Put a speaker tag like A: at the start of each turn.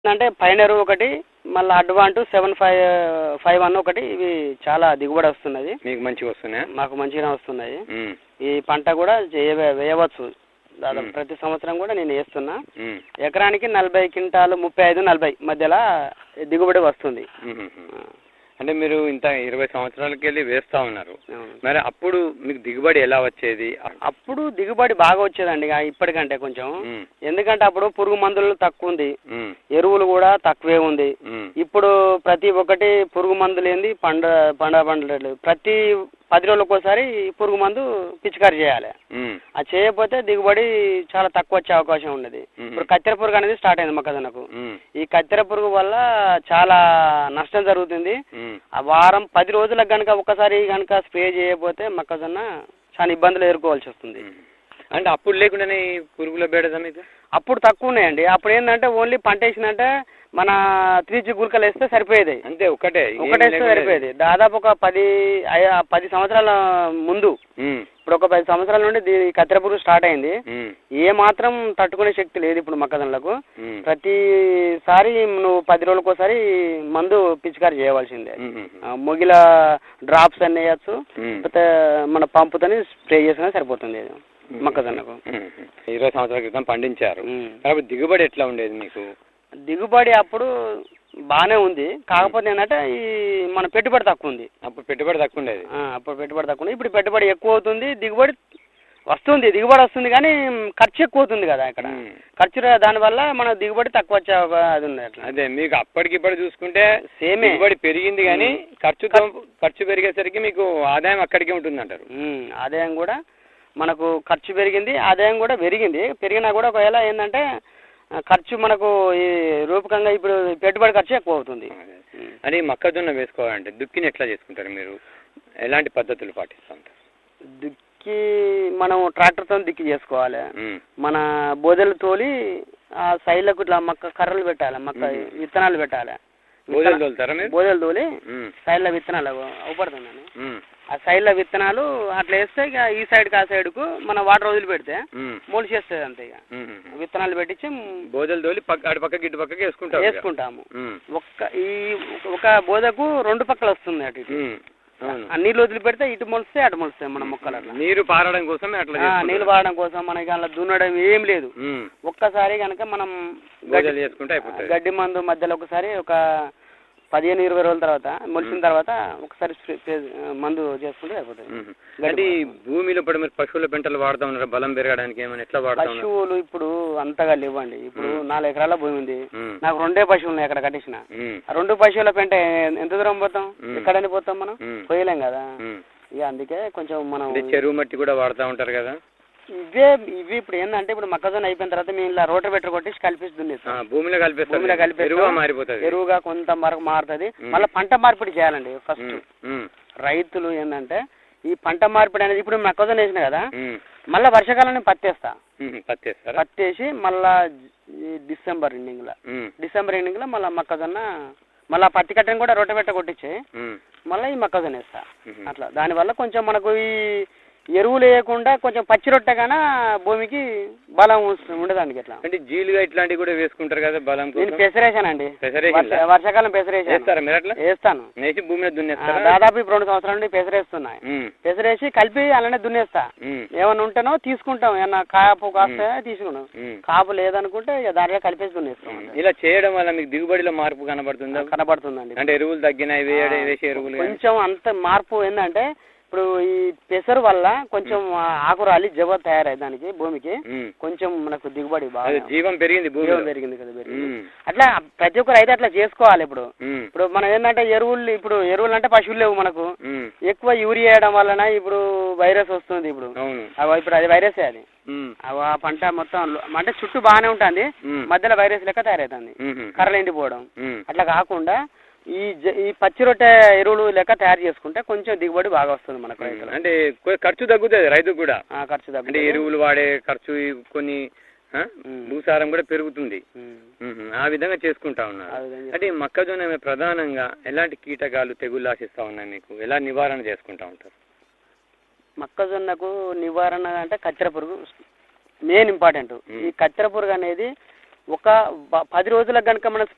A: అంటే పైనరు ఒకటి మళ్ళీ అడ్వాంటు సెవెన్ ఫైవ్ ఫైవ్ వన్ ఒకటి ఇవి చాలా దిగుబడి వస్తున్నది
B: మీకు మంచిగా వస్తున్నాయా
A: మాకు మంచిగానే వస్తున్నాయి
B: ఉమ్,
A: ఈ పంట కూడా చేయ- వేయవచ్చు దాదాపు
B: మ్మ్.
A: ప్రతి సంవత్సరం కూడా నేను వేస్తున్నా
B: ఉమ్,
A: ఎకరానికి నలభై క్వింటాలు ముప్పై ఐదు నలభై మధ్యలో దిగుబడి వస్తుంది
B: ఉమ్, ఉమ్. అంటే మీరు ఇంత ఇరవై సంవత్సరాలకి వెళ్ళి వేస్తా ఉన్నారు
A: అవును.
B: మరి అప్పుడు మీకు దిగుబడి ఎలా వచ్చేది
A: అప్పుడు దిగుబడి బాగా వచ్చేదండి ఇక ఇప్పటికంటే కొంచెం
B: ఉమ్,
A: ఎందుకంటే అప్పుడు పురుగు మందులు తక్కువ ఉంది
B: ఉమ్,
A: ఎరువులు కూడా తక్కువే ఉంది
B: ఉమ్,
A: ఇప్పుడు ప్రతి ఒక్కటి పురుగు మందులు ఏంది పండ పండ పండలేదు ప్రతి పది రోజులకు ఒకసారి పురుగు మందు పిచికారి చేయాలి
B: ఉమ్,
A: అది చేయకపోతే దిగుబడి చాలా తక్కువ వచ్చే అవకాశం ఉన్నది
B: మ్మ్.
A: ఇప్పుడు కత్తెర పురుగు అనేది స్టార్ట్ అయింది మొక్కజొన్నకు
B: ఉమ్,
A: ఈ కత్తెర పురుగు వల్ల చాలా నష్టం జరుగుతుంది
B: ఉమ్,
A: ఆ వారం పది రోజులకు కనుక ఒకసారి కనుక స్ప్రే చేయకపోతే మొక్కజొన్న చాలా ఇబ్బందులు ఎదుర్కోవాల్సి వస్తుంది
B: ఉమ్. అంటే అప్పుడు లేకుండానే ఈ పురుగుల బేడదా మీకు
A: అప్పుడు తక్కువ ఉన్నాయండి అప్పుడు ఏంటంటే ఓన్లీ పంట వేసిందంటే మన త్రీ జీ గుల్కలు వేస్తే సరిపోయేది
B: అంతే ఒకటే ఏం
A: ఒకటేస్తే
B: లేకుండా-
A: సరిపోయేది దాదాపు ఒక పది ఐ- పది సంవత్సరాల ముందు
B: ఉమ్,
A: ఇప్పుడు ఒక పది సంవత్సరాల నుండి దీ కత్తెర పురుగు స్టార్ట్ అయింది
B: ఉమ్,
A: ఏ మాత్రం తట్టుకునే శక్తి లేదు ఇప్పుడు మొక్కజొన్నలకు
B: ఉమ్,
A: ప్రతిసారి నువ్వు పది రోజులకు ఒకసారి మందు పిచికారి చేయవలసిందే
B: ఉమ్, ఉమ్,
A: ఆ, మొగిల డ్రాప్స్ అన్ని వేయచ్చు
B: ఉమ్.
A: లేకపోతే మన పంపుతోని స్ప్రే చేసినా సరిపోతుంది ఇది మొక్కజొన్నకు
B: ఉమ్, ఉమ్. ఇరవై సంవత్సరాల క్రితం పండించారు
A: ఉమ్.
B: కాబట్టి దిగుబడి ఎట్లా ఉండేది మీకు
A: దిగుబడి అప్పుడు బాగానే ఉంది కాకపోతే ఏంటంటే ఈ మన పెట్టుబడి తక్కువ ఉంది
B: అప్పుడు పెట్టుబడి తక్కువ ఉండేది
A: ఆ, అప్పుడు పెట్టుబడి తక్కువ ఉంది ఇప్పుడు పెట్టుబడి ఎక్కువ అవుతుంది దిగుబడి వస్తుంది దిగుబడి వస్తుంది కానీ ఖర్చు ఎక్కువ అవుతుంది కదా ఇక్కడ
B: ఉమ్.
A: ఖర్చు రా- దానివల్ల మన దిగుబడి తక్కువ వచ్చే ఒక- అది ఉంది అట్లా
B: అదే మీకు అప్పటికిప్పుడు చూసుకుంటే
A: సేమే
B: దిగుబడి పెరిగింది కానీ ఖర్చుతో ఖర్చు పెరిగేసరికి మీకు ఆదాయం అక్కడికే ఉంటుంది అంటారు
A: ఉమ్, ఆదాయం కూడా మనకు ఖర్చు పెరిగింది ఆదాయం కూడా పెరిగింది పెరిగినా కూడా ఒకవేళ ఏంటంటే ఆ, ఖర్చు మనకు ఈ రూపకంగా ఇప్పుడు పెట్టుబడి ఖర్చు ఎక్కువ అవుతుంది ఉమ్.
B: అని మొక్కజొన్న వేసుకోవాలంటే దుక్కిని ఎట్లా చేసుకుంటారు మీరు ఎలాంటి పద్ధతులు పాటిస్తూ ఉంటారు
A: దుక్కి మనం ట్రాక్టర్తో దిక్కి చేసుకోవాలి
B: ఉమ్,
A: మన బోదెలు తోలి ఆ సైడ్లకు ఇట్లా మక్క కర్రలు పెట్టాలి మక్క
B: మ్మ్.
A: విత్తనాలు పెట్టాలి
B: బోధలు తోలుతారా మీరు
A: బోదెలు తోలి
B: ఉమ్,
A: సైడ్ల విత్తనాలు అవపడుతుందని
B: ఉమ్,
A: ఆ సైడ్ల విత్తనాలు అట్లా వేస్తే ఇక ఈ సైడ్కి ఆ సైడ్కు మన వాటర్ వదిలి పెడితే
B: ఉమ్,
A: మొలిచేస్తుంది అంతే ఇక
B: ఉమ్, ఉమ్.
A: విత్తనాలు పెట్టించి
B: బోధలు తోలి పక్క అటు పక్క ఇటు పక్కకి వేసుకుంటారు ఇక.
A: వేసుకుంటాము
B: ఉమ్,
A: ఒక్క ఈ ఒక బోధకు రెండు పక్కల వస్తుంది అటు ఇటు
B: ఉమ్, అవును
A: ఆ నీళ్ళు వదిలి పెడితే ఇటు మొలిస్తే అటు మొలుస్తాయి మన మొక్కలు అట్లా
B: నీరు పారడం కోసం అట్లా
A: ఆ,
B: చేసుకుంటారు.
A: నీళ్ళు వాడడం కోసం మనకి అలా దున్నడం ఏం లేదు
B: ఉమ్,
A: ఒక్కసారి కనుక మనం
B: బోధలు చేసుకుంటే అయిపోతుంది
A: గడ్డి మందు మధ్యలో ఒకసారి ఒక పదిహేను ఇరవై రోజుల తర్వాత మొలిచిన తర్వాత ఒకసారి స్ప్రే- స్ప్రే- మందు చేసుకుంటే అయిపోతుంది
B: ఉమ్. అంటే ఈ భూమిలో ఇప్పుడు మీరు పశువుల పెంటలు వాడుతా ఉన్నారు బలం పెరగడానికి ఏమైనా ఎట్లా వాడుతా ఉన్నారు
A: పశువులు ఇప్పుడు అంతగా లేవండి ఇప్పుడు
B: మ్మ్.
A: నాలుగు ఎకరాల భూమి ఉంది
B: ఉమ్,
A: నాకు రెండే పశువులు ఉన్నాయి అక్కడ కట్టించిన
B: ఉమ్,
A: ఆ రెండు పశువుల పెంట ఎ- ఎంత దూరం పోతాం
B: మ్మ్.
A: ఎక్కడని పోతాం మనం
B: ఉమ్,
A: పోయలేం కదా
B: ఉమ్.
A: ఇక అందుకే కొంచెం మనం
B: అంటే చెరువు మట్టి కూడా వాడుతూ ఉంటారు కదా
A: ఇవే ఇవి ఇప్పుడు ఏంటంటే ఇప్పుడు మొక్కజొన్న అయిపోయిన తర్వాత మేము ఇలా రోటర్ బెటర్ కొట్టి కలిపేసి
B: ఆ,
A: దున్నేస్తాం
B: భూమిలో కలిపేస్తారు
A: భూమిలో కలిపేస్తాం.
B: ఎరువుగా మారిపోతుంది
A: ఎరువుగా కొంత వరకు మారుతుంది
B: మ్మ్.
A: మళ్ళీ పంట మార్పిడి చేయాలండి ఫస్ట్
B: ఉమ్, ఉమ్,
A: రైతులు ఏంటంటే ఈ పంట మార్పిడి అనేది ఇప్పుడు మొక్కజొన్న వేసిన కదా
B: ఉమ్,
A: మళ్ళీ వర్షాకాలం పత్తేస్తా
B: ఉమ్, పత్తేస్తారా
A: పత్తేసి మళ్ళా ఈ డిసెంబర్ ఎండింగ్లో
B: ఉమ్,
A: డిసెంబర్ ఎండింగ్లో మళ్ళీ మొక్కజొన్న మళ్ళీ పత్తి కట్టని కూడా రొట్టె పెట్ట కొట్టించి
B: ఉమ్,
A: మళ్ళీ ఈ మొక్కజొన్న వేస్తా
B: ఉమ్.
A: అట్లా దానివల్ల కొంచెం మనకు ఈ ఎరువులు వేయకుండా కొంచెం పచ్చి రొట్టె కన్నా భూమికి బలం వస్తు- ఉండదండి ఇట్లా
B: అంటే జీలుగా ఇట్లాంటివి కూడా వేసుకుంటారు కదా బలం
A: నేను
B: కోసం
A: పెసరేసానండి
B: పెసరేసిందా?
A: వర్ష- వర్షాకాలం పెసరేసాను
B: వేస్తారా మీరు అట్లా
A: వేస్తాను
B: వేసి భూమి మీద
A: ఆ,
B: దున్నేస్తారా
A: దాదాపు ఇప్పుడు రెండు సంవత్సరాల నుండి పెసరేస్తున్నాయి
B: ఉమ్,
A: పెసరేసి కలిపి అలానే దున్నేస్తా
B: ఉమ్,
A: ఏమన్నా ఉంటేనో తీసుకుంటాం ఏమన్నా కాపు కాస్తే తీసుకున్నాం
B: ఉమ్,
A: కాపు లేదనుకుంటే ఇక దాంట్లో కలిపేసి దున్నేస్తాం
B: ఉమ్. ఇలా చేయడం వల్ల మీకు దిగుబడిలో మార్పు కనబడుతుందా
A: కనబడుతుందండి
B: అంటే ఎరువులు తగ్గినాయి వేయడం వేసే ఎరువులు కానీ
A: కొంచెం అంత మార్పు ఏంటంటే ఇప్పుడు ఈ పెసరు వల్ల కొంచెం ఆ ఆకురాలి జవ తయారయ్యి దానికి భూమికి
B: ఉమ్.
A: కొంచెం మనకు దిగుబడి బాగా
B: అదే జీవం పెరిగింది భూమిలో
A: జీవం పెరిగింది కదా పెరిగింది
B: ఉమ్,
A: అట్లా ప్రతి ఒక్క రైతు అట్లా చేసుకోవాలి ఇప్పుడు
B: ఉమ్,
A: ఇప్పుడు మనం ఏంటంటే ఎరువులు ఇప్పుడు ఎరువులు అంటే పశువులు లేవు మనకు
B: ఉమ్,
A: ఎక్కువ యూరియా వేయడం వలన ఇప్పుడు వైరస్ వస్తుంది ఇప్పుడు
B: అవును
A: అవి ఇప్పుడు అది వైరసే అది
B: ఉమ్,
A: అవి ఆ పంట మొత్తం లో- అంటే చుట్టూ బాగానే ఉంటుంది
B: ఉమ్,
A: మధ్యలో వైరస్ లెక్క తయారవుతుంది
B: ఉమ్,
A: కర్రలు ఎండిపోవడం
B: ఉమ్,
A: అట్లా కాకుండా ఈ జ- ఈ పచ్చి రొట్టె ఎరువులు లెక్క తయారు చేసుకుంటే కొంచెం దిగుబడి బాగా వస్తుంది మనకు రైతులకు
B: అంటే కొ- ఖర్చు తగ్గుతుంది రైతుకు కూడా
A: ఆ, ఖర్చు
B: అంటే
A: తగ్గుతుంది
B: ఎరువులు వాడే ఖర్చు ఈ కొన్ని ఆ,
A: ఉమ్.
B: భూసారం కూడా పెరుగుతుంది
A: ఉమ్.
B: ఉహు, ఆ విధంగా చేసుకుంటా ఉన్నారు
A: ఆ విధంగా
B: అంటే ఈ మొక్కజొన్న మీద ప్రధానంగా ఎలాంటి కీటకాలు తెగుళ్ళు ఆశిస్తా ఉన్నాయి మీకు ఎలా నివారణ చేసుకుంటా ఉంటారు
A: మొక్కజొన్నకు నివారణ అంటే కత్తెర పురుగు మెయిన్ ఇంపార్టెంట్
B: ఉమ్.
A: ఈ కత్తెర పురుగు అనేది ఒక బ- పది రోజులకు కనుక మనం